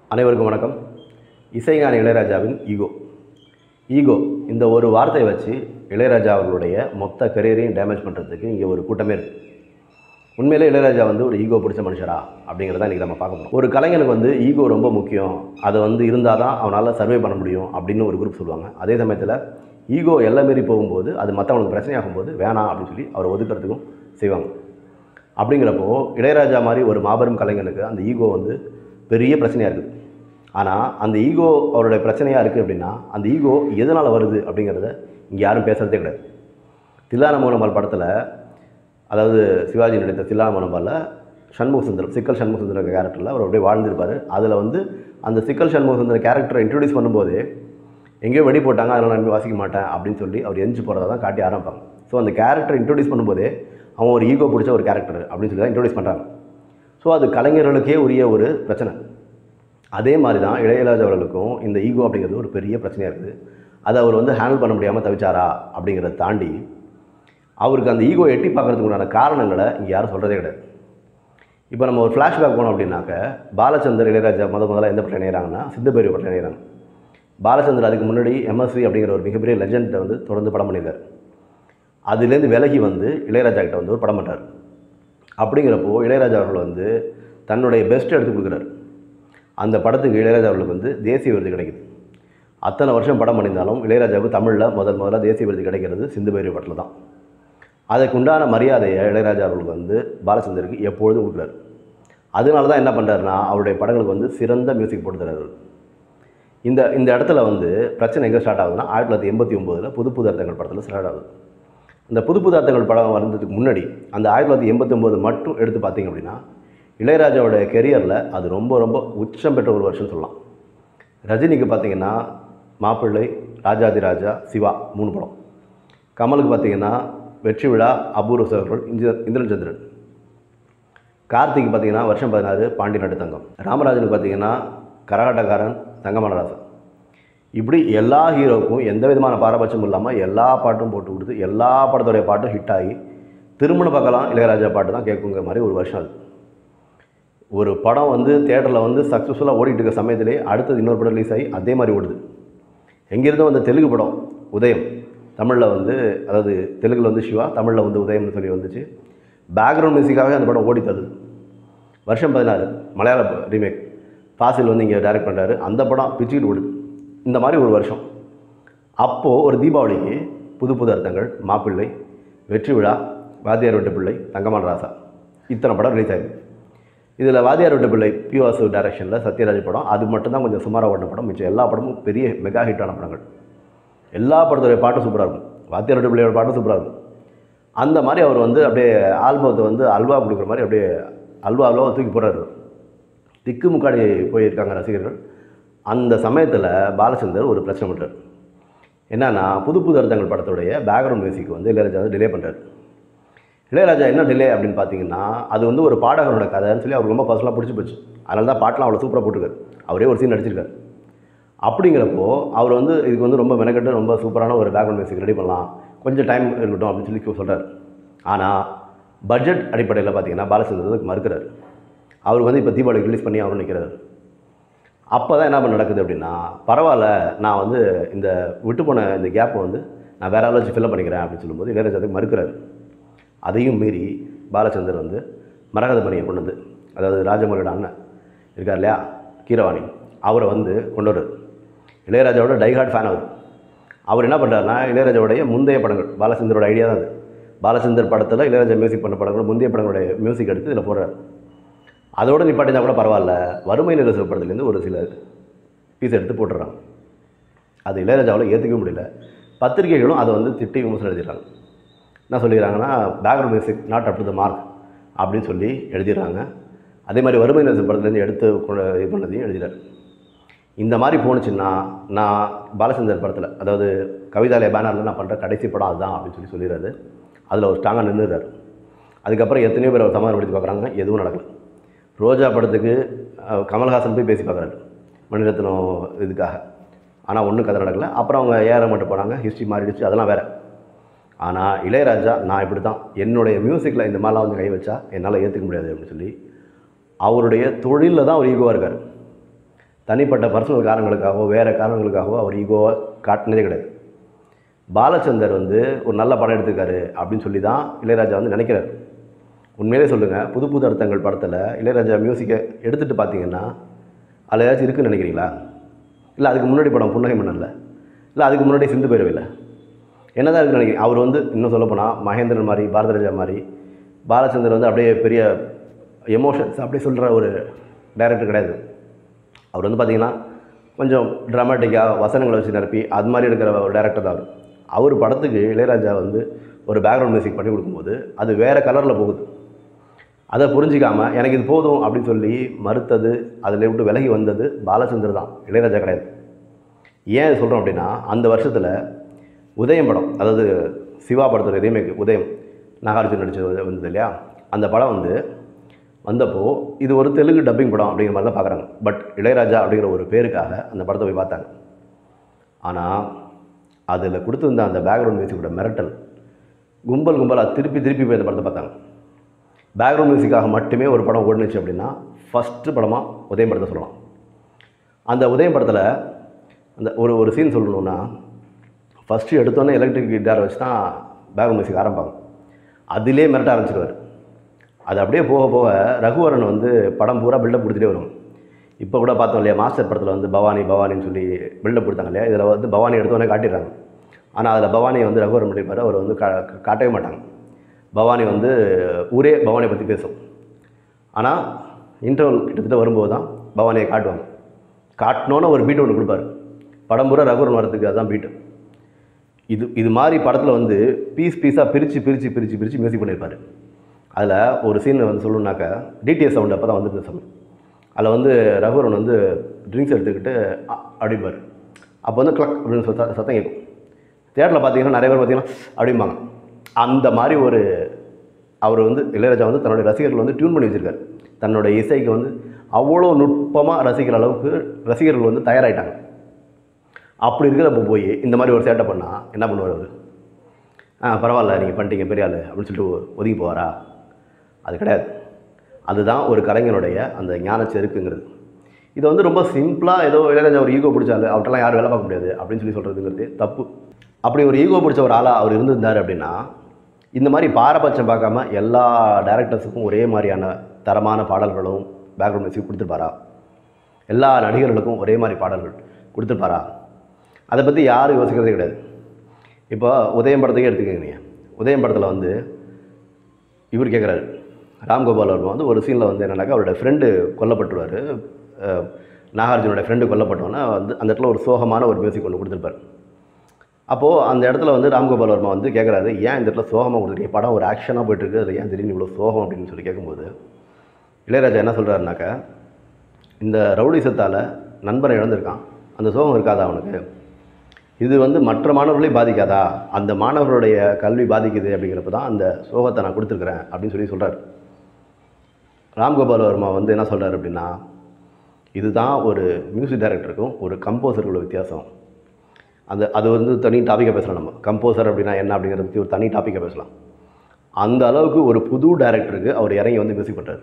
அனைவருக்கும் வணக்கம் இசைஞானி இளையராஜாவின் ஈகோ ஈகோ இந்த ஒரு வார்த்தையை வச்சு இளையராஜா அவர்களுடைய மொத்த கரியரையும் டேமேஜ் பண்ணுறதுக்கு இங்கே ஒரு கூட்டமே இருக்குது உண்மையிலே இளையராஜா வந்து ஒரு ஈகோ பிடிச்ச மனுஷரா அப்படிங்கிறத இன்றைக்கி நம்ம பார்க்க போகிறோம் ஒரு கலைஞனுக்கு வந்து ஈகோ ரொம்ப முக்கியம் அது வந்து இருந்தால் தான் அவனால் சர்வே பண்ண முடியும் அப்படின்னு ஒரு குரூப் சொல்லுவாங்க அதே சமயத்தில் ஈகோ எல்லாம் மீறி போகும்போது அது மற்றவங்களுக்கு பிரச்சனையாகும் போது வேணாம் அப்படின்னு சொல்லி அவரை ஒதுக்கிறதுக்கும் செய்வாங்க அப்படிங்கிறப்போ இளையராஜா மாதிரி ஒரு மாபெரும் கலைஞனுக்கு அந்த ஈகோ வந்து பெரிய பிரச்சனையாக இருக்குது ஆனால் அந்த ஈகோ அவருடைய பிரச்சனையாக இருக்குது அப்படின்னா அந்த ஈகோ எதனால் வருது அப்படிங்கிறத இங்கே யாரும் பேசுகிறதே கிடையாது தில்லான மோனம்பால் படத்தில் அதாவது சிவாஜி நடித்த தில்லான மோனம்பாலில் சண்முக சுந்தரம் சிக்கல் சண்முக சுந்தரம் கேரக்டரில் அவர் அப்படியே வாழ்ந்திருப்பார் அதில் வந்து அந்த சிக்கல் சண்முக சுந்தரம் கேரக்டரை இன்ட்ரடியூஸ் பண்ணும்போதே எங்கேயோ வெடி போட்டாங்க அதனால் நான் இனிமே வாசிக்க மாட்டேன் அப்படின்னு சொல்லி அவர் எரிஞ்சு போகிறத தான் காட்டி ஆரம்பிப்பாங்க ஸோ அந்த கேரக்டர் இன்ட்ரடியூஸ் பண்ணும்போதே அவன் ஒரு ஈகோ பிடிச்ச ஒரு கேரக்டர் அப்படின்னு சொல்லி தான் இன்ட்ரடியூஸ் பண்ணுறாங்க ஸோ அது கலைஞர்களுக்கே உரிய ஒரு பிரச்சனை அதே மாதிரி தான் இளையராஜா அவர்களுக்கும் இந்த ஈகோ அப்படிங்கிறது ஒரு பெரிய பிரச்சனையாக இருக்குது அதை அவர் வந்து ஹேண்டில் பண்ண முடியாமல் தவிச்சாரா அப்படிங்கிறத தாண்டி அவருக்கு அந்த ஈகோ எட்டி பார்க்கறதுக்கு உண்டான காரணங்களை இங்கே யாரும் சொல்கிறதே கிடையாது இப்போ நம்ம ஒரு ஃப்ளாஷ்பேக் போனோம் அப்படின்னாக்க பாலச்சந்தர் இளையராஜா முத முதல்ல எந்த படம் இணைகிறாங்கன்னா சித்தபேரி படம் இணைகிறாங்க பாலச்சந்தர் அதுக்கு முன்னாடி எம்எஸ்வி அப்படிங்கிற ஒரு மிகப்பெரிய லெஜெண்டை வந்து தொடர்ந்து படம் பண்ணியிருக்காரு அதுலேருந்து விலகி வந்து இளையராஜா கிட்ட வந்து ஒரு படம் பண்ணுறாரு அப்படிங்கிறப்போ இளையராஜா அவர்கள் வந்து தன்னுடைய பெஸ்ட் எடுத்து கொடுக்குறாரு அந்த படத்துக்கு இளையராஜா அவர்களுக்கு வந்து தேசிய விருது கிடைக்குது அத்தனை வருஷம் படம் பண்ணியிருந்தாலும் இளையராஜாவுக்கு தமிழில் முதல் முதல்ல தேசிய விருது கிடைக்கிறது சிந்து பைரவி படத்தில் தான் அதுக்கு உண்டான மரியாதையை இளையராஜா அவர்களுக்கு வந்து பாலச்சந்தருக்கு எப்பொழுதும் கொடுக்குறாரு அதனால தான் என்ன பண்ணுறாருனா அவருடைய படங்களுக்கு வந்து சிறந்த மியூசிக் போட்டு தர்றாரு அவரு. இந்த இந்த இடத்துல வந்து பிரச்சனை எங்கே ஸ்டார்ட் ஆகுதுன்னா ஆயிரத்தி தொள்ளாயிரத்தி எண்பத்தி ஒம்போதில் புது புது அர்த்தங்கள் படத்தில் ஸ்டார்ட் ஆகுது இந்த புது புது அர்த்தங்கள் படம் வந்ததுக்கு முன்னாடி அந்த ஆயிரத்தி தொள்ளாயிரத்தி எண்பத்தொம்போது மட்டும் எடுத்து பார்த்தீங்க அப்படின்னா இளையராஜாவோட கெரியரில் அது ரொம்ப ரொம்ப உச்சம் பெற்ற ஒரு வருஷம் சொல்லலாம் ரஜினிக்கு பார்த்தீங்கன்னா மாப்பிள்ளை ராஜாதி ராஜா சிவா மூணு படம் கமலுக்கு பார்த்தீங்கன்னா வெற்றி விழா அபூர்வ சகர்கள் இந்திர இந்திரன் சந்திரன் கார்த்திக் பார்த்தீங்கன்னா வருஷம் பதினாறு பாண்டி நட்டு தங்கம் ராமராஜனுக்கு பார்த்தீங்கன்னா கரகாட்டக்காரன் தங்கமனராசன் இப்படி எல்லா ஹீரோவுக்கும் எந்த விதமான பாரபட்சமும் இல்லாமல் எல்லா பாட்டும் போட்டு கொடுத்து எல்லா படத்தோடைய பாட்டும் ஹிட் ஆகி திருமண பக்கலாம் இளையராஜா பாட்டு தான் கேட்குங்கிற மாதிரி ஒரு வருஷம் அது ஒரு படம் வந்து தேட்டரில் வந்து சக்ஸஸ்ஃபுல்லாக ஓடிட்டு இருக்க சமயத்திலே அடுத்தது இன்னொரு படம் ரிலீஸ் ஆகி அதே மாதிரி ஓடுது எங்கேருந்தோ வந்த தெலுங்கு படம் உதயம் தமிழில் வந்து அதாவது தெலுங்கில் வந்து சிவா தமிழில் வந்து உதயம்னு சொல்லி வந்துச்சு பேக்ரவுண்ட் மியூசிக்காகவே அந்த படம் ஓடி தருது வருஷம் பதினாறு மலையாள ரீமேக் ஃபாசில் வந்து இங்கே டைரக்ட் பண்ணுறாரு அந்த படம் பிச்சுக்கிட்டு ஓடுது இந்த மாதிரி ஒரு வருஷம் அப்போது ஒரு தீபாவளிக்கு புது புது அர்த்தங்கள் மாப்பிள்ளை வெற்றி விழா வாத்தியார் விட்டு பிள்ளை தங்கமான ராசா இத்தனை படம் ரிலீஸ் ஆயிருக்கு இதில் வாத்தியார் விட்டு பிள்ளை பி வாசு டைரக்ஷனில் சத்யராஜ் படம் அது மட்டும்தான் கொஞ்சம் சுமாராக ஓடின படம் மிச்சம் எல்லா படமும் பெரிய மெகா ஹிட்டான படங்கள் எல்லா படத்துடைய பாட்டும் சூப்பராக இருக்கும் வாத்தியார் விட்டு பிள்ளையோட பாட்டும் சூப்பராக இருக்கும் அந்த மாதிரி அவர் வந்து அப்படியே ஆல்பத்தை வந்து அல்வா கொடுக்குற மாதிரி அப்படியே அல்வா அல்வா தூக்கி போடுறாரு திக்கு முக்காடி போயிருக்காங்க ரசிகர்கள் அந்த சமயத்தில் பாலச்சந்தர் ஒரு பிரச்சனை பண்ணுறாரு என்னன்னா புது புது அர்த்தங்கள் படத்துடைய பேக்ரவுண்ட் மியூசிக் வந்து இளையராஜா வந்து டிலே பண்ணுறாரு இளையராஜா என்ன டிலே அப்படின்னு பார்த்தீங்கன்னா அது வந்து ஒரு பாடகரோட கதைன்னு சொல்லி அவருக்கு ரொம்ப பர்சனலாக பிடிச்சி போச்சு அதனால தான் பாட்டெலாம் அவ்வளோ சூப்பராக போட்டிருக்காரு அவரே ஒரு சீன் நடிச்சிருக்காரு அப்படிங்கிறப்போ அவர் வந்து இதுக்கு வந்து ரொம்ப மெனக்கட்டு ரொம்ப சூப்பரான ஒரு பேக்ரவுண்ட் மியூசிக் ரெடி பண்ணலாம் கொஞ்சம் டைம் இருக்கட்டும் அப்படின்னு சொல்லி சொல்கிறார் ஆனால் பட்ஜெட் அடிப்படையில் பார்த்தீங்கன்னா பாலச்சந்தர் அதுக்கு மறுக்கிறார் அவர் வந்து இப்போ தீபாவளிக்கு ரிலீஸ் பண்ணி அவர் நிற்கிறார் அப்போ தான் என்ன பண்ண நடக்குது அப்படின்னா பரவாயில்ல நான் வந்து இந்த விட்டு போன இந்த கேப்பை வந்து நான் வேற ஆள் வச்சு ஃபில்அப் பண்ணிக்கிறேன் அப்படின்னு சொல்லும்போது இளையராஜா அதுக்கு மறுக்கிறார் அதையும் மீறி பாலச்சந்தர் வந்து மரகத பணியை கொண்டு வந்து அதாவது ராஜமௌலியோட அண்ணன் இருக்கார் இல்லையா கீரவாணி அவரை வந்து கொண்டு வர்றாரு இளையராஜாவோட டைஹார்ட் ஃபேன் அவர் அவர் என்ன பண்ணுறாருனா இளையராஜாவுடைய முந்தைய படங்கள் பாலச்சந்தரோட ஐடியா தான் அது பாலச்சந்தர் படத்தில் இளையராஜா மியூசிக் பண்ண படங்கள் முந்தைய படங்களுடைய மியூசிக் எடுத்து இதில் போடுறாரு அதோட நிப்பாட்டினா கூட பரவாயில்ல வறுமை நிரசு படத்துலேருந்து ஒரு சில பீஸ் எடுத்து போட்டுடுறாங்க அது இளையராஜாவில் ஏற்றுக்க முடியல பத்திரிகைகளும் அதை வந்து திட்டி விமர்சனம் எழுதிடுறாங்க என்ன சொல்லிடுறாங்கன்னா background music not up to the mark அப்படின்னு சொல்லி எழுதிடுறாங்க அதே மாதிரி வறுமை நிரசு படத்துலேருந்து எடுத்து கொண்டு இது பண்ணதையும் எழுதிறாரு இந்த மாதிரி போணுச்சுன்னா நான் பாலச்சந்தர் படத்தில் அதாவது கவிதாலய பேனரில் நான் பண்ணுற கடைசி படம் அதுதான் அப்படின்னு சொல்லி சொல்லிடுறாரு அதில் ஒரு ஸ்ட்ராங்காக நின்றுறாரு அதுக்கப்புறம் எத்தனையோ பேர் அவர் சமாதானப்படுத்தி பார்க்குறாங்க எதுவும் நடக்கல ரோஜா படத்துக்கு அஹ், கமல்ஹாசன் போய் பேசி பார்க்குறாரு மணிரத்னம் இதுக்காக ஆனால் ஒன்றும் கதை நடக்கல அப்புறம் அவங்க ஏற மட்டும் போனாங்க ஹிஸ்ட்ரி மாறிடுச்சு அதெல்லாம் வேறு ஆனால் இளையராஜா நான் இப்படி தான் என்னுடைய மியூசிக்கில் இந்த மாதிரிலாம் வந்து கை வச்சா என்னால் ஏற்றுக்க முடியாது அப்படின்னு சொல்லி அவருடைய தொழிலில் தான் அவர் ஈகோவாக இருக்கார் தனிப்பட்ட பர்சனல் காரணங்களுக்காகவோ வேறு காரணங்களுக்காகவோ அவர் ஈகோவை காட்டினதே கிடையாது பாலச்சந்தர் வந்து ஒரு நல்ல படம் எடுத்திருக்காரு அப்படின்னு சொல்லி தான் இளையராஜா வந்து நினைக்கிறார் உண்மையிலே சொல்லுங்கள் புது புது அர்த்தங்கள் படத்தில் இளையராஜா மியூசிக்கை எடுத்துகிட்டு பார்த்தீங்கன்னா அதில் ஏதாச்சும் இருக்குன்னு நினைக்கிறீங்களா இல்லை அதுக்கு முன்னாடி படம் புன்னகை மன்னன்ல இல்லை அதுக்கு முன்னாடி சிந்து பைரவில்லை என்னதான் இருக்குன்னு நினைக்கிறீங்க அவர் வந்து இன்னும் சொல்லப்போனால் மகேந்திரன் மாதிரி பாரதிராஜா மாதிரி பாலச்சந்தர் வந்து அப்படியே பெரிய எமோஷன்ஸ் அப்படி சொல்கிற ஒரு டைரக்டர் கிடையாது அவர் வந்து பார்த்தீங்கன்னா கொஞ்சம் ட்ராமாட்டிக்காக வசனங்களை வச்சு நிரப்பி அது மாதிரி எடுக்கிற ஒரு டேரக்டர் தான் அவர் அவர் படத்துக்கு இளையராஜா வந்து ஒரு பேக்ரவுண்ட் மியூசிக் பண்ணி கொடுக்கும்போது அது வேறு கலரில் போகுது அதை புரிஞ்சிக்காமல் எனக்கு இது போதும் அப்படின்னு சொல்லி மறுத்தது அதில் விட்டு விலகி வந்தது பாலச்சந்தர் தான் இளையராஜா கிடையாது ஏன் இது சொல்கிறோம் அப்படின்னா அந்த வருஷத்தில் உதயம் படம் அதாவது சிவா படத்தோட ரீமேக் உதயம் நாகார்ஜுன் நடிச்சது வந்தது இல்லையா அந்த படம் வந்து வந்தப்போ இது ஒரு தெலுங்கு டப்பிங் படம் அப்படிங்கிற மாதிரி தான் பார்க்குறாங்க பட் இளையராஜா அப்படிங்கிற ஒரு பேருக்காக அந்த படத்தை போய் பார்த்தாங்க ஆனால் அதில் கொடுத்துருந்த அந்த பேக்ரவுண்ட் மியூசிக்கோட மிரட்டல் கும்பல் கும்பலாக திருப்பி திருப்பி போய் அந்த படத்தை பார்த்தாங்க பேக்ரவுண்ட் மியூசிக்காக மட்டுமே ஒரு படம் ஓடுனுச்சு அப்படின்னா ஃபஸ்ட்டு படமாக உதயம் படத்தை சொல்லலாம் அந்த உதயம் படத்தில் அந்த ஒரு ஒரு சீன் சொல்லணுன்னா ஃபஸ்ட்டு எடுத்தோன்னே எலக்ட்ரிக் கிட்டார் வச்சு தான் பேக்ரவுண்ட் மியூசிக் ஆரம்பிப்பாங்க அதிலே மிரட்ட ஆரம்பிச்சிருவார் அது அப்படியே போக போக ரகுவரன் வந்து படம் பூரா பில்டப் கொடுத்துட்டே வரும் இப்போ கூட பார்த்தோம் இல்லையா மாஸ்டர் படத்தில் வந்து பவானி பவானின்னு சொல்லி பில்டப் கொடுத்தாங்க இல்லையா இதில் வந்து பவானி எடுத்தோன்னே காட்டிடுறாங்க ஆனால் அதில் பவானி வந்து ரகுவரன் பண்ணியிருப்பார் அவர் வந்து கா காட்டவே மாட்டாங்க பவானி வந்து ஊரே பவானியை பற்றி பேசும் ஆனால் இன்டர்வல் கிட்டத்தட்ட வரும்போது தான் பவானியை காட்டுவாங்க காட்டினோன்னு ஒரு பீட் ஒன்று கொடுப்பாரு படம் பூரா ரகுவரன் வரதுக்கு அதுதான் பீட்டு இது இது மாதிரி படத்தில் வந்து பீஸ் பீஸாக பிரித்து பிரித்து பிரித்து பிரித்து மியூசிக் பண்ணியிருப்பார் அதில் ஒரு சீன் வந்து சொல்லணுன்னாக்கா டிடிஎஸ் சவுண்ட் அப்போ தான் வந்துட்டு சவுண்ட் அதில் வந்து ரகுவரன் வந்து ட்ரிங்க்ஸ் எடுத்துக்கிட்டு அ- அப்படிம்பார் அப்போ வந்து கிளக் அப்படின்னு சொல்லி சத்த- சத்தம் கேட்கும் தேட்டரில் பார்த்தீங்கன்னா நிறைய பேர் பார்த்தீங்கன்னா அப்படிம்பாங்க அந்த மாதிரி ஒரு அவர் வந்து இளையராஜா வந்து தன்னுடைய ரசிகர்கள் வந்து டியூன் பண்ணி வச்சுருக்காரு தன்னோட இசைக்கு வந்து அவ்வளோ நுட்பமாக ரசிக்கிற அளவுக்கு ரசிகர்கள் வந்து தயாராகிட்டாங்க அப்படி இருக்கிறப்ப போய் இந்த மாதிரி ஒரு சேட்டை பண்ணால் என்ன பண்ணுவார் அவர் ஆ பரவாயில்ல நீங்கள் பண்ணிட்டீங்க பெரிய ஆள் அப்படின்னு சொல்லிட்டு ஒ- ஒதுங்கி போவாரா அது கிடையாது அதுதான் ஒரு கலைஞனுடைய அந்த ஞான செருக்குங்கிறது இது வந்து ரொம்ப சிம்பிளாக ஏதோ இளையராஜா ஒரு ஈகோ பிடிச்சாரு அவர்கிட்டலாம் யாரும் வேலை பார்க்க முடியாது அப்படின்னு சொல்லி சொல்கிறதுங்கிறது தப்பு அப்படி ஒரு ஈகோ பிடிச்ச ஒரு ஆளாக அவர் இருந்திருந்தார் அப்படின்னா இந்த மாதிரி பாரபட்சம் பார்க்காம எல்லா டேரக்டர்ஸுக்கும் ஒரே மாதிரியான தரமான பாடல்களும் பேக்ரவுண்ட் மியூசிக் கொடுத்துருப்பாரா எல்லா நடிகர்களுக்கும் ஒரே மாதிரி பாடல்கள் கொடுத்துருப்பாரா அதை பற்றி யாரும் யோசிக்கிறதே கிடையாது இப்போ உதயம் படத்துக்கே எடுத்துக்கங்க நீங்கள் உதயம் படத்தில் வந்து இவர் கேட்குறாரு ராம்கோபால் வர்மா வந்து ஒரு சீனில் வந்து என்னன்னாக்கா அவரோட ஃப்ரெண்டு கொல்லப்பட்டுருவார் நாகார்ஜுனோட ஃப்ரெண்டு கொல்லப்பட்டோன்னே வந்து அந்த இடத்துல ஒரு சோகமான ஒரு மியூசிக் ஒன்று கொடுத்துருப்பாரு அப்போது அந்த இடத்துல வந்து ராம்கோபால் வர்மா வந்து கேட்குறாரு ஏன் இந்த இடத்துல சோகமாக கொடுத்துருக்கீங்க படம் ஒரு ஆக்ஷனாக போயிட்டுருக்கு அது ஏன் திடீர்னு இவ்வளோ சோகம் அப்படின்னு சொல்லி கேட்கும்போது இளையராஜா என்ன சொல்கிறாருனாக்கா இந்த ரவுடிசத்தால் நண்பனை இழந்திருக்கான் அந்த சோகம் இருக்காதா அவனுக்கு இது வந்து மற்ற மாணவர்களையும் பாதிக்காதா அந்த மாணவர்களுடைய கல்வி பாதிக்குது அப்படிங்கிறப்ப தான் அந்த சோகத்தை நான் கொடுத்துருக்குறேன் அப்படின்னு சொல்லி சொல்கிறார் ராம்கோபால் வர்மா வந்து என்ன சொல்கிறார் அப்படின்னா இதுதான் ஒரு மியூசிக் டைரக்டருக்கும் ஒரு கம்போசருக்குள்ள வித்தியாசம் அந்த அது வந்து தனி டாப்பிக்காக பேசலாம் நம்ம கம்போசர் அப்படின்னா என்ன அப்படிங்கிறத பற்றி ஒரு தனி டாப்பிக்காக பேசலாம் அந்த அளவுக்கு ஒரு புது டைரக்டருக்கு அவர் இறங்கி வந்து மியூசிக் பண்ணுறாரு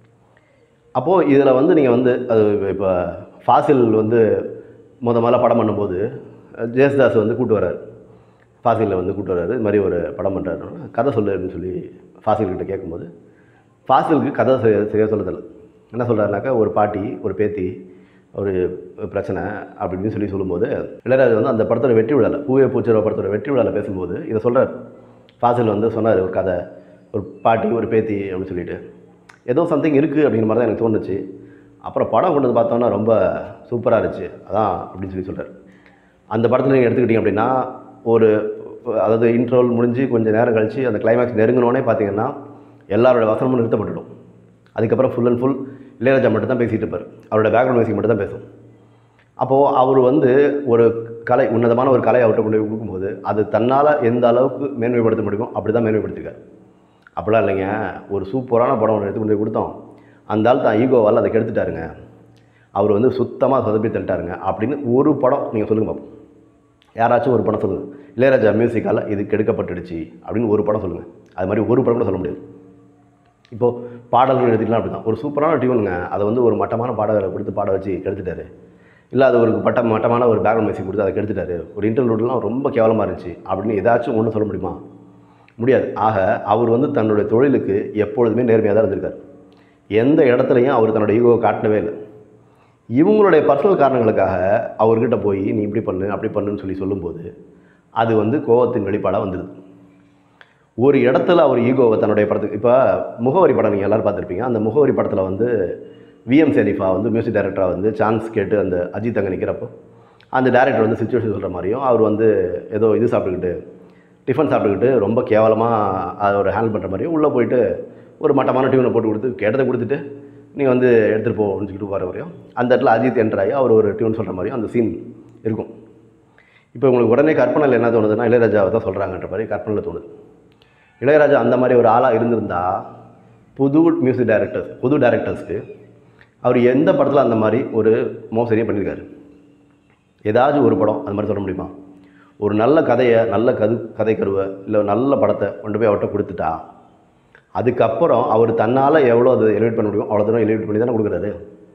அப்போது இதில் வந்து நீங்கள் வந்து அது இப்போ ஃபாசில் வந்து முத முதல்ல படம் பண்ணும்போது ஜேசுதாஸ் வந்து கூட்டு வர்றாரு ஃபாசிலில் வந்து கூட்டு வர்றாரு இது மாதிரி ஒரு படம் பண்ணுறாரு கதை சொல்லு அப்படின்னு சொல்லி ஃபாசில் கிட்ட கேட்கும்போது ஃபாசிலுக்கு கதை சரியா சரியாக சொல்ல தெரியல என்ன சொல்கிறாருனாக்கா ஒரு பாட்டி ஒரு பேத்தி ஒரு பிரச்சனை அப்படின்னு சொல்லி சொல்லும்போது இளையராஜா வந்து அந்த படத்தோட வெற்றி விழாவில் பூவே பூச்சிரோ படத்தோட வெற்றி விழாவில் பேசும்போது இதை சொல்கிறார் ஃபாசில் வந்து சொன்னார் ஒரு கதை ஒரு பாட்டி ஒரு பேத்தி அப்படின்னு சொல்லிட்டு ஏதோ சம்திங் இருக்குது அப்படிங்கிற மாதிரி தான் எனக்கு தோணுச்சு அப்புறம் படம் கொண்டு வந்து பார்த்தோன்னா ரொம்ப சூப்பராக இருந்துச்சு அதான் அப்படின்னு சொல்லி சொல்கிறார் அந்த படத்தில் நீங்கள் எடுத்துக்கிட்டீங்க அப்படின்னா ஒரு அதாவது இன்ட்ரோல் முடிஞ்சு கொஞ்சம் நேரம் கழிச்சு அந்த கிளைமேக்ஸ் நெருங்கினோடனே பார்த்தீங்கன்னா எல்லாரோட வசனமும் நிறுத்தப்பட்டுடும் அதுக்கப்புறம் ஃபுல் அண்ட் ஃபுல் இளையராஜா மட்டும் தான் பேசிகிட்டு இருப்பார் அவரோட பேக்ரவுண்ட் மியூசிக் மட்டும் தான் பேசும் அப்போது அவர் வந்து ஒரு கலை உன்னதமான ஒரு கலை அவர்கிட்ட கொண்டு போய் கொடுக்கும்போது அது தன்னால் எந்த அளவுக்கு மேன்மைப்படுத்த முடியுமோ அப்படி தான் மேன்மைப்படுத்திருக்காரு அப்படிலாம் இல்லைங்க ஒரு சூப்பரான படம் ஒன்று எடுத்து கொண்டு போய் கொடுத்தோம் அந்த ஆள் தான் ஈகோவால் அதை கெடுத்துட்டாருங்க அவர் வந்து சுத்தமாக சொதப்பி தள்ளிட்டாருங்க அப்படின்னு ஒரு படம் நீங்கள் சொல்லுங்க பார்ப்போம் யாராச்சும் ஒரு படம் சொல்லுங்கள் இளையராஜா மியூசிக்கால் இது கெடுக்கப்பட்டுடுச்சு அப்படின்னு ஒரு படம் சொல்லுங்கள் அது மாதிரி ஒரு படம் கூட சொல்ல முடியாது இப்போது பாடல்கள் எடுத்துக்கலாம் அப்படி தான் ஒரு சூப்பரான டியூனுங்க அதை வந்து ஒரு மட்டமான பாடகரை கொடுத்து பாட வச்சு கெடுத்துட்டாரு இல்லை அது ஒரு பட்ட மட்டமான ஒரு பேக்ரவுண்ட் மியூசிக் கொடுத்து அதை கெடுத்துட்டாரு ஒரு இன்டர்வியூலாம் ரொம்ப கேவலமாக இருந்துச்சு அப்படின்னு ஏதாச்சும் ஒன்று சொல்ல முடியுமா முடியாது ஆக அவர் வந்து தன்னுடைய தொழிலுக்கு எப்பொழுதுமே நேர்மையாக தான் இருந்திருக்கார் எந்த இடத்துலையும் அவர் தன்னோட ஈகோவை காட்டவே இல்லை இவங்களுடைய பர்சனல் காரணங்களுக்காக அவர்கிட்ட போய் நீ இப்படி பண்ணு அப்படி பண்ணுன்னு சொல்லி சொல்லும்போது அது வந்து கோவத்தின் வெளிப்பாடாக வந்துடுது ஒரு இடத்துல அவர் ஈகோவை தன்னுடைய படத்துக்கு இப்போ முகவரி படம் நீங்கள் எல்லோரும் பார்த்துருப்பீங்க அந்த முகவரி படத்தில் வந்து விஎம் ஷெரீஃபா வந்து மியூசிக் டைரக்டராக வந்து சான்ஸ் கேட்டு அந்த அஜித் அங்கே நிற்கிறப்போ அந்த டேரக்டர் வந்து சுச்சுவேஷன் சொல்கிற மாதிரியும் அவர் வந்து ஏதோ இது சாப்பிட்டுக்கிட்டு டிஃபன் சாப்பிட்டுக்கிட்டு ரொம்ப கேவலமாக அதை ஒரு ஹேண்டில் பண்ணுற மாதிரியும் உள்ளே போயிட்டு ஒரு மட்டமான டியூனை போட்டு கொடுத்து கேட்டதை கொடுத்துட்டு நீ வந்து எடுத்துகிட்டு போ அப்படின்னு சொல்லிட்டு வர வரையும் அந்த இடத்துல அஜித் என்டர் ஆகி அவர் ஒரு டியூன் சொல்கிற மாதிரியும் அந்த சீன் இருக்கும் இப்போ உங்களுக்கு உடனே கற்பனையில் என்ன தோணுதுன்னா இளையராஜாவை தான் சொல்கிறாங்கன்ற மாதிரி கற்பனையில் தோணுது இளையராஜா அந்த மாதிரி ஒரு ஆளாக இருந்திருந்தா புது மியூசிக் டைரக்டர்ஸ் புது டைரக்டர்ஸ்க்கு அவர் எந்த படத்தில் அந்த மாதிரி ஒரு மோசடியை பண்ணியிருக்காரு ஏதாச்சும் ஒரு படம் அது மாதிரி சொல்ல முடியுமா ஒரு நல்ல கதையை நல்ல கது கதை கருவை இல்லை நல்ல படத்தை கொண்டு போய் அவர்கிட்ட கொடுத்துட்டா அதுக்கப்புறம் அவர் தன்னால் எவ்வளோ அது எலிவேட் பண்ண முடியும் அவ்வளோ தூரம் எலிவேட் பண்ணி தானே கொடுக்குறாரு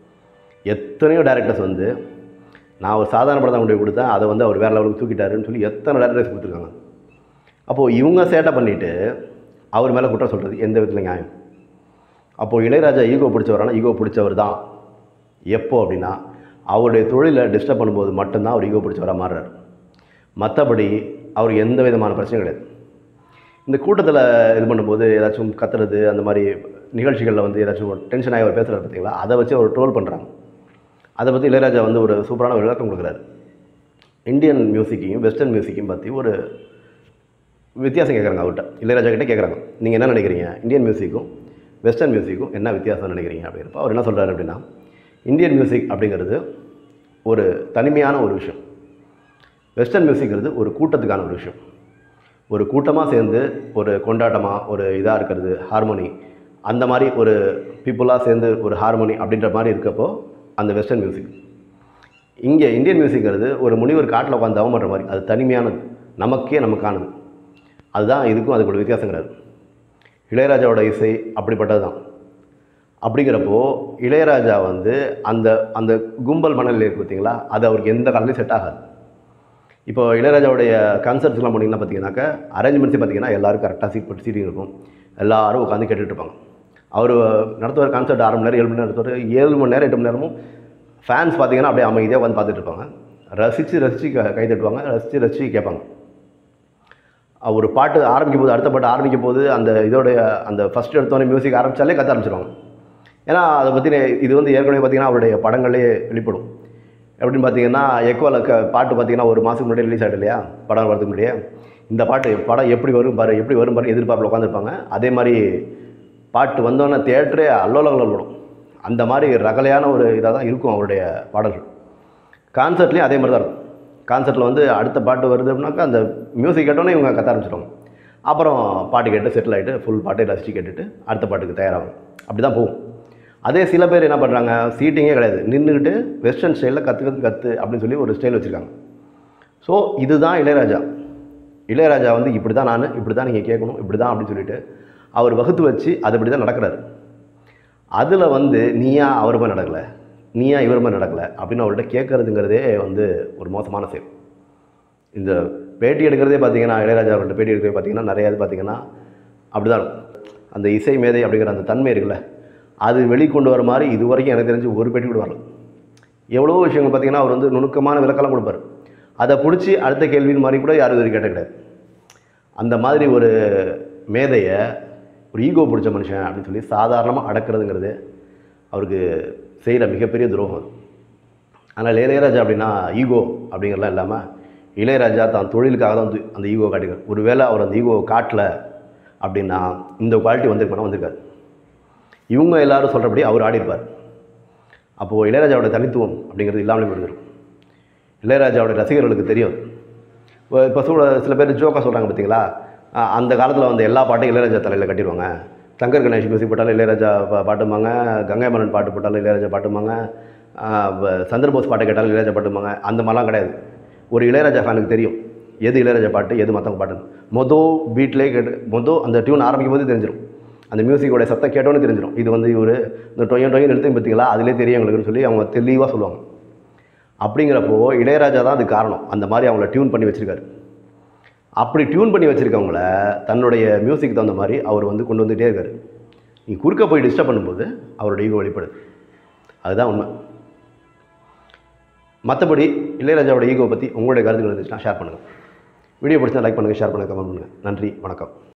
எத்தனையோ டேரக்டர்ஸ் வந்து நான் ஒரு சாதாரண படத்தை கொண்டு போய் கொடுத்தேன் அதை வந்து அவர் வேறு லெவலுக்கு தூக்கிட்டாருன்னு சொல்லி எத்தனை டேரக்டர்ஸ் கொடுத்துருக்காங்க அப்போது இவங்க சேட்டை பண்ணிவிட்டு அவர் மேலே குற்றம் சொல்கிறது எந்த விதத்தில் நியாயம் அப்போது இளையராஜா ஈகோ பிடிச்சவரான ஈகோ பிடிச்சவர் தான் எப்போ அப்படின்னா அவருடைய தொழிலை டிஸ்டர்ப் பண்ணும்போது மட்டும்தான் அவர் ஈகோ பிடிச்சவராக மாறுறார் மற்றபடி அவருக்கு எந்த விதமான பிரச்சனையும் கிடையாது இந்த கூட்டத்தில் இது பண்ணும்போது ஏதாச்சும் கத்துறது அந்த மாதிரி நிகழ்ச்சிகளில் வந்து ஏதாச்சும் ஒரு டென்ஷன் ஆகி அவர் பேசுகிறார் பார்த்தீங்களா அதை வச்சு அவர் ட்ரோல் பண்ணுறாங்க அதை பற்றி இளையராஜா வந்து ஒரு சூப்பரான ஒரு விளக்கம் கொடுக்குறாரு இந்தியன் மியூசிக்கையும் வெஸ்டர்ன் மியூசிக்கையும் பற்றி ஒரு வித்தியாசம் கேட்குறாங்க அவர்கிட்ட இளையராஜா கிட்டே கேட்குறாங்க நீங்கள் என்ன நினைக்கிறீங்க இந்தியன் மியூசிக்கும் வெஸ்டர்ன் மியூசிக்கும் என்ன வித்தியாசம் நினைக்கிறீங்க அப்படிங்கிறப்ப அவர் என்ன சொல்கிறாரு அப்படின்னா இந்தியன் மியூசிக் அப்படிங்கிறது ஒரு தனிமையான ஒரு விஷயம் வெஸ்டர்ன் மியூசிக்கிறது ஒரு கூட்டத்துக்கான ஒரு விஷயம் ஒரு கூட்டமாக சேர்ந்து ஒரு கொண்டாட்டமாக ஒரு இதாக இருக்கிறது ஹார்மோனி அந்த மாதிரி ஒரு பீப்புளாக சேர்ந்து ஒரு ஹார்மோனி அப்படின்ற மாதிரி இருக்கப்போ அந்த வெஸ்டர்ன் மியூசிக் இங்கே இந்தியன் மியூசிக்கிறது ஒரு முனிவர் காட்டில் உட்காந்து தவம் பண்ணுற மாதிரி அது தனிமையானது நமக்கே நமக்கானது அதுதான் இதுக்கும் அதுக்கு ஒரு வித்தியாசங்கிறாரு இளையராஜாவோட இசை அப்படிப்பட்டது தான் அப்படிங்கிறப்போ இளையராஜா வந்து அந்த அந்த கும்பல் மணலில் இருக்கு பார்த்தீங்களா அது அவருக்கு எந்த காலத்துலையும் செட் ஆகாது இப்போ இளையராஜாவுடைய கான்சர்ட்ஸ்லாம் போனீங்கன்னா பார்த்தீங்கன்னாக்கா அரேஞ்ச்மெண்ட்ஸே பார்த்தீங்கன்னா எல்லாரும் கரெக்டாக சீட் போட்டு சீட்டிங் இருக்கும் எல்லாரும் உட்காந்து கேட்டுட்டு இருப்பாங்க அவர் நடத்துவார் கான்சர்ட் ஆறு மணி நேரம் ஏழு மணி நேரம் நடத்துவார் ஏழு மணி நேரம் எட்டு மணி நேரமும் ஃபேன்ஸ் பார்த்தீங்கன்னா அப்படியே அமைதியாக உட்காந்து பார்த்துட்டு இருப்பாங்க ரசித்து ரசித்து க கை தட்டுவாங்க ரசித்து ரசித்து கேட்பாங்க அஹ் ஒரு பாட்டு ஆரம்பிக்கும் போது அடுத்த பாட்டு ஆரம்பிக்கும் போது அந்த இதோடைய அந்த ஃபஸ்ட் எடுத்தோடனே மியூசிக் ஆரம்பித்தாலே கத்த ஆரம்பிச்சிருவாங்க ஏன்னா அதை பற்றி இது வந்து ஏற்கனவே பார்த்தீங்கன்னா அவருடைய படங்களே வெளிப்படும் எப்படின்னு பார்த்தீங்கன்னா எக்வல க பாட்டு பார்த்தீங்கன்னா ஒரு மாதத்துக்கு முன்னாடி ரிலீஸ் ஆகிட்டு இல்லையா படம் வரதுக்கு முன்னாடியே இந்த பாட்டு படம் எப்படி வரும் பாரு எப்படி வரும் பாரு எதிர்பார்ப்பில் உட்காந்துருப்பாங்க அதே மாதிரி பாட்டு வந்தோன்னே தேட்டரே அல்லோலங்கள் விடும் அந்த மாதிரி ரகலையான ஒரு இதாக தான் இருக்கும் அவருடைய பாடல்கள் கான்சர்ட்லேயும் அதே மாதிரி தான் இருக்கும் கான்சர்ட்டில் வந்து அடுத்த பாட்டு வருது அப்படின்னாக்கா அந்த மியூசிக் கேட்டோன்னே இவங்க கத்த ஆரம்பிச்சிடுவாங்க அப்புறம் பாட்டு கேட்டு செட்டில் ஆகிட்டு ஃபுல் பாட்டை ரசித்து கேட்டுட்டு அடுத்த பாட்டுக்கு தயாராகும் அப்படி தான் போகும் அதே சில பேர் என்ன பண்ணுறாங்க சீட்டிங்கே கிடையாது நின்றுக்கிட்டு வெஸ்டர்ன் ஸ்டைலில் கற்றுக்கிறது கற்று அப்படின்னு சொல்லி ஒரு ஸ்டைல் வச்சுருக்காங்க ஸோ இதுதான் இளையராஜா இளையராஜா வந்து இப்படி தான் நான் இப்படி தான் நீங்கள் கேட்கணும் இப்படி தான் அப்படின்னு சொல்லிட்டு அவர் வகுத்து வச்சு அது இப்படி தான் நடக்கிறாரு அதில் வந்து நீயா அவர் மாதிரி நடக்கலை நீயா இவர் மாதிரி நடக்கலை அப்படின்னு அவர்கிட்ட கேட்குறதுங்கிறதே வந்து ஒரு மோசமான செயல் இந்த பேட்டி எடுக்கிறதே பார்த்தீங்கன்னா இளையராஜா அவர்கிட்ட பேட்டி எடுக்கிறதே பார்த்தீங்கன்னா நிறைய இது பார்த்தீங்கன்னா அப்படி தான் இருக்கும் அந்த இசை மேதை அப்படிங்கிற அந்த தன்மை இருக்குல்ல அது வெளிக்கொண்டு வர மாதிரி இது வரைக்கும் எனக்கு தெரிஞ்சு ஒரு பேட்டி கூட வரல எவ்வளவோ விஷயங்கள் பார்த்தீங்கன்னா அவர் வந்து நுணுக்கமான விளக்கெல்லாம் கொடுப்பார் அதை பிடிச்சி அடுத்த கேள்வியின் மாதிரி கூட யாரும் இது கேட்ட கிடையாது அந்த மாதிரி ஒரு மேதையை ஒரு ஈகோ பிடிச்ச மனுஷன் அப்படின்னு சொல்லி சாதாரணமாக அடக்கிறதுங்கிறது அவருக்கு செய்கிற மிகப்பெரிய துரோகம் அது ஆனால் இளையராஜா அப்படின்னா ஈகோ அப்படிங்கிறலாம் இல்லாமல் இளையராஜா தான் தொழிலுக்காக தான் வந்து அந்த ஈகோ காட்டிக்கிறார் ஒருவேளை அவர் அந்த ஈகோவை காட்டல அப்படின்னா இந்த குவாலிட்டி வந்திருப்பானா வந்திருக்காது இவங்க எல்லாரும் சொல்கிறபடி அவர் ஆடிருப்பார் அப்போது இளையராஜாவோட தனித்துவம் அப்படிங்கிறது இல்லாமலே போயிருக்கும் இளையராஜாவோட ரசிகர்களுக்கு தெரியும் இப்போ சொல்ல சில பேர் ஜோக்காக சொல்கிறாங்க பார்த்தீங்களா அஹ் அந்த காலத்தில் வந்து எல்லா பாட்டையும் இளையராஜா தலையில் கட்டிடுவாங்க சங்கர் கணேஷ் மியூசிக் போட்டாலும் இளையராஜா பா- பாட்டுமாங்க கங்கை மன்னன் பாட்டு போட்டாலும் இளையராஜா பாட்டுமாங்க அஹ் வ- சந்திரபோஸ் பாட்டை கேட்டாலும் இளையராஜா பாட்டுமாங்க அந்த மாதிரிலாம் கிடையாது ஒரு இளையராஜா ஃபேனுக்கு தெரியும் எது இளையராஜா பாட்டு எது மற்றவங்க பாட்டுன்னு மொதல் பீட்லேயே கேட்டு மொதல் அந்த டியூன் ஆரம்பிக்கும் போது தெரிஞ்சிடும் அந்த மியூசிக்கோட சத்தம் கேட்டோன்னே தெரிஞ்சிடும் இது வந்து இவர் இந்த டொயன் டொயன் எழுத்து பார்த்தீங்களா அதிலே தெரியும் எங்களுக்குன்னு சொல்லி அவங்க தெளிவாக சொல்லுவாங்க அப்படிங்கிறப்போ இளையராஜா தான் அது காரணம் அந்த மாதிரி அவங்கள டியூன் பண்ணி வச்சுருக்காரு அப்படி டியூன் பண்ணி வச்சுருக்கவங்கள தன்னுடைய மியூசிக் தகுந்த மாதிரி அவர் வந்து கொண்டு வந்துகிட்டே இருக்காரு நீ குறுக்க போய் டிஸ்டர்ப் பண்ணும்போது அவரோட ஈகோ வெளிப்படுது அதுதான் உண்மை மற்றபடி இளையராஜாவோட ஈகோ பற்றி உங்களுடைய கருத்துக்கள் இருந்துச்சுன்னா ஷேர் பண்ணுங்கள் வீடியோ பிடிச்சா லைக் பண்ணுங்கள் ஷேர் பண்ணுங்கள் கமெண்ட் பண்ணுங்கள் நன்றி வணக்கம்